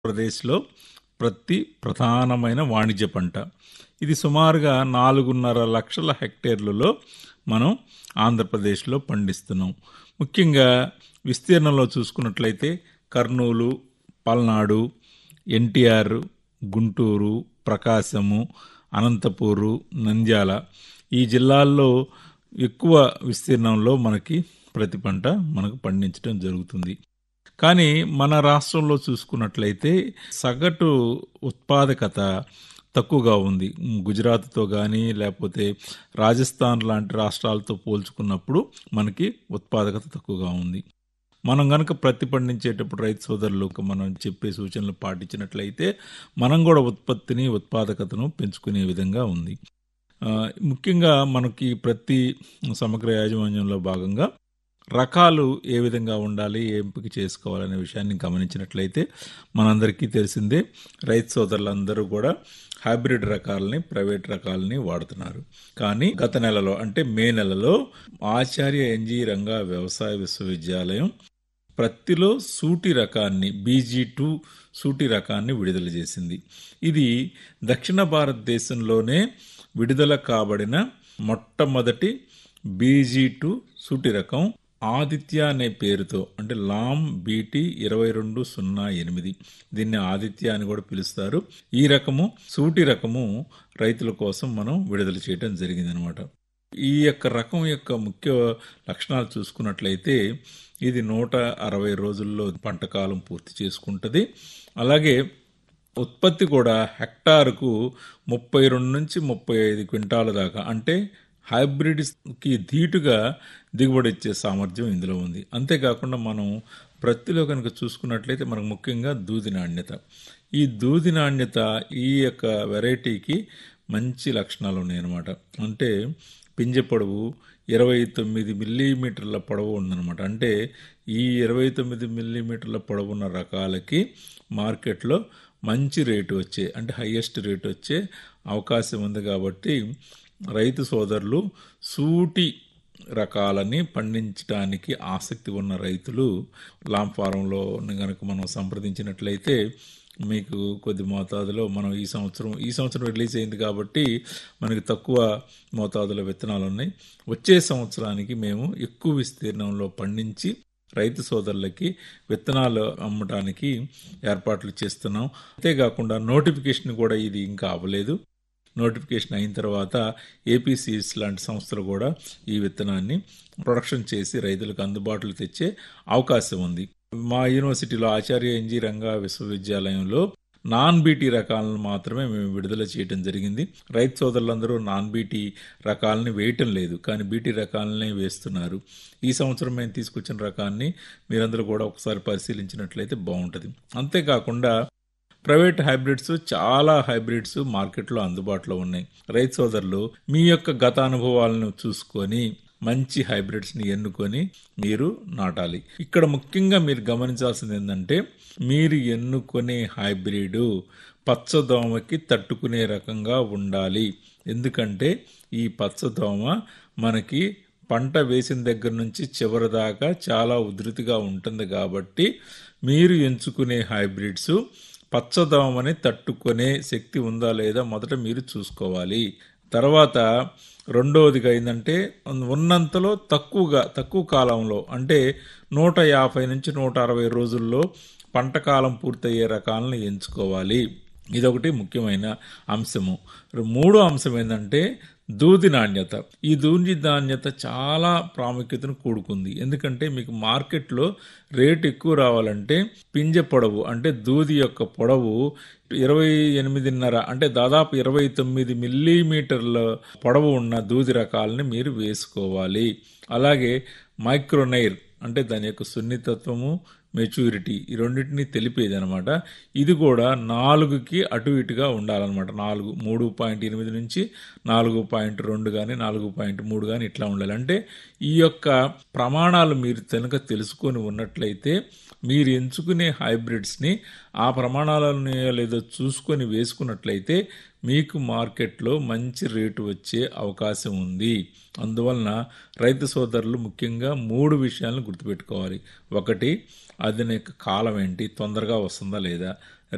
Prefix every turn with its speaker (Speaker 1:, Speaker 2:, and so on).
Speaker 1: ఆంధ్రప్రదేశ్లో ప్రతి ప్రధానమైన వాణిజ్య పంట ఇది సుమారుగా నాలుగున్నర లక్షల హెక్టేర్లలో మనం ఆంధ్రప్రదేశ్లో పండిస్తున్నాం ముఖ్యంగా విస్తీర్ణంలో చూసుకున్నట్లయితే కర్నూలు పల్నాడు ఎన్టీఆర్ గుంటూరు ప్రకాశము అనంతపూరు నంద్యాల ఈ జిల్లాల్లో ఎక్కువ విస్తీర్ణంలో మనకి ప్రతి పంట మనకు పండించడం జరుగుతుంది కానీ మన రాష్ట్రంలో చూసుకున్నట్లయితే సగటు ఉత్పాదకత తక్కువగా ఉంది గుజరాత్తో కానీ లేకపోతే రాజస్థాన్ లాంటి రాష్ట్రాలతో పోల్చుకున్నప్పుడు మనకి ఉత్పాదకత తక్కువగా ఉంది మనం కనుక ప్రతి పండించేటప్పుడు రైతు సోదరులు మనం చెప్పే సూచనలు పాటించినట్లయితే మనం కూడా ఉత్పత్తిని ఉత్పాదకతను పెంచుకునే విధంగా ఉంది ఆ, ముఖ్యంగా మనకి ప్రతి సమగ్ర యాజమాన్యంలో భాగంగా రకాలు ఏ విధంగా ఉండాలి ఏ ఎంపిక చేసుకోవాలనే విషయాన్ని గమనించినట్లయితే మనందరికీ తెలిసిందే రైతు సోదరులందరూ కూడా హైబ్రిడ్ రకాలని ప్రైవేట్ రకాలని వాడుతున్నారు కానీ గత నెలలో అంటే మే నెలలో ఆచార్య ఎన్జీ రంగా వ్యవసాయ విశ్వవిద్యాలయం ప్రత్తిలో సూటి రకాన్ని బీజీ టూ సూటి రకాన్ని విడుదల చేసింది ఇది దక్షిణ భారతదేశంలోనే విడుదల కాబడిన మొట్టమొదటి బీజీ టూ సూటి రకం ఆదిత్య అనే పేరుతో అంటే లామ్ బీటీ ఇరవై రెండు సున్నా ఎనిమిది దీన్ని ఆదిత్య అని కూడా పిలుస్తారు ఈ రకము సూటి రకము రైతుల కోసం మనం విడుదల చేయడం జరిగింది అనమాట ఈ యొక్క రకం యొక్క ముఖ్య లక్షణాలు చూసుకున్నట్లయితే ఇది నూట అరవై రోజుల్లో పంట కాలం పూర్తి చేసుకుంటుంది అలాగే ఉత్పత్తి కూడా హెక్టారుకు ముప్పై రెండు నుంచి ముప్పై ఐదు క్వింటాల దాకా అంటే హైబ్రిడ్కి ధీటుగా దిగుబడి ఇచ్చే సామర్థ్యం ఇందులో ఉంది అంతేకాకుండా మనం ప్రత్తిలో కనుక చూసుకున్నట్లయితే మనకు ముఖ్యంగా దూది నాణ్యత ఈ దూది నాణ్యత ఈ యొక్క వెరైటీకి మంచి లక్షణాలు ఉన్నాయన్నమాట అంటే పింజ పొడవు ఇరవై తొమ్మిది మిల్లీమీటర్ల పొడవు ఉందన్నమాట అంటే ఈ ఇరవై తొమ్మిది మిల్లీమీటర్ల పొడవున్న రకాలకి మార్కెట్లో మంచి రేటు వచ్చే అంటే హయ్యెస్ట్ రేటు వచ్చే అవకాశం ఉంది కాబట్టి రైతు సోదరులు సూటి రకాలని పండించడానికి ఆసక్తి ఉన్న రైతులు లాంగ్ ఫారంలో కనుక మనం సంప్రదించినట్లయితే మీకు కొద్ది మోతాదులో మనం ఈ సంవత్సరం ఈ సంవత్సరం రిలీజ్ అయింది కాబట్టి మనకి తక్కువ మోతాదులో విత్తనాలు ఉన్నాయి వచ్చే సంవత్సరానికి మేము ఎక్కువ విస్తీర్ణంలో పండించి రైతు సోదరులకి విత్తనాలు అమ్మటానికి ఏర్పాట్లు చేస్తున్నాం అంతేకాకుండా నోటిఫికేషన్ కూడా ఇది ఇంకా అవ్వలేదు నోటిఫికేషన్ అయిన తర్వాత ఏపీ సీడ్స్ లాంటి సంస్థలు కూడా ఈ విత్తనాన్ని ప్రొడక్షన్ చేసి రైతులకు అందుబాటులో తెచ్చే అవకాశం ఉంది మా యూనివర్సిటీలో ఆచార్య ఎన్జీ రంగా విశ్వవిద్యాలయంలో నాన్ బీటీ రకాలను మాత్రమే మేము విడుదల చేయడం జరిగింది రైతు సోదరులందరూ నాన్ బీటీ రకాలని వేయటం లేదు కానీ బీటీ రకాలనే వేస్తున్నారు ఈ సంవత్సరం మేము తీసుకొచ్చిన రకాన్ని మీరందరూ కూడా ఒకసారి పరిశీలించినట్లయితే బాగుంటుంది అంతేకాకుండా ప్రైవేట్ హైబ్రిడ్స్ చాలా హైబ్రిడ్స్ మార్కెట్లో అందుబాటులో ఉన్నాయి రైతు సోదరులు మీ యొక్క గత అనుభవాలను చూసుకొని మంచి హైబ్రిడ్స్ని ఎన్నుకొని మీరు నాటాలి ఇక్కడ ముఖ్యంగా మీరు గమనించాల్సింది ఏంటంటే మీరు ఎన్నుకునే హైబ్రిడ్ పచ్చదోమకి తట్టుకునే రకంగా ఉండాలి ఎందుకంటే ఈ పచ్చదోమ మనకి పంట వేసిన దగ్గర నుంచి చివరి దాకా చాలా ఉధృతిగా ఉంటుంది కాబట్టి మీరు ఎంచుకునే హైబ్రిడ్స్ పచ్చదోమని తట్టుకునే శక్తి ఉందా లేదా మొదట మీరు చూసుకోవాలి తర్వాత రెండవదిగా ఏంటంటే ఉన్నంతలో తక్కువగా తక్కువ కాలంలో అంటే నూట యాభై నుంచి నూట అరవై రోజుల్లో పంట కాలం పూర్తయ్యే రకాలను ఎంచుకోవాలి ఇదొకటి ముఖ్యమైన అంశము మూడో అంశం ఏంటంటే దూది నాణ్యత ఈ దూది నాణ్యత చాలా ప్రాముఖ్యతను కూడుకుంది ఎందుకంటే మీకు మార్కెట్లో రేటు ఎక్కువ రావాలంటే పింజ పొడవు అంటే దూది యొక్క పొడవు ఇరవై ఎనిమిదిన్నర అంటే దాదాపు ఇరవై తొమ్మిది మిల్లీమీటర్ల పొడవు ఉన్న దూది రకాలని మీరు వేసుకోవాలి అలాగే మైక్రోనైర్ అంటే దాని యొక్క సున్నితత్వము మెచ్యూరిటీ ఈ రెండింటిని తెలిపేది అనమాట ఇది కూడా నాలుగుకి అటు ఇటుగా ఉండాలన్నమాట నాలుగు మూడు పాయింట్ ఎనిమిది నుంచి నాలుగు పాయింట్ రెండు కానీ నాలుగు పాయింట్ మూడు కానీ ఇట్లా ఉండాలి అంటే ఈ యొక్క ప్రమాణాలు మీరు కనుక తెలుసుకొని ఉన్నట్లయితే మీరు ఎంచుకునే హైబ్రిడ్స్ని ఆ ప్రమాణాలను లేదో చూసుకొని వేసుకున్నట్లయితే మీకు మార్కెట్లో మంచి రేటు వచ్చే అవకాశం ఉంది అందువలన రైతు సోదరులు ముఖ్యంగా మూడు విషయాలను గుర్తుపెట్టుకోవాలి ఒకటి అది యొక్క కాలం ఏంటి తొందరగా వస్తుందా లేదా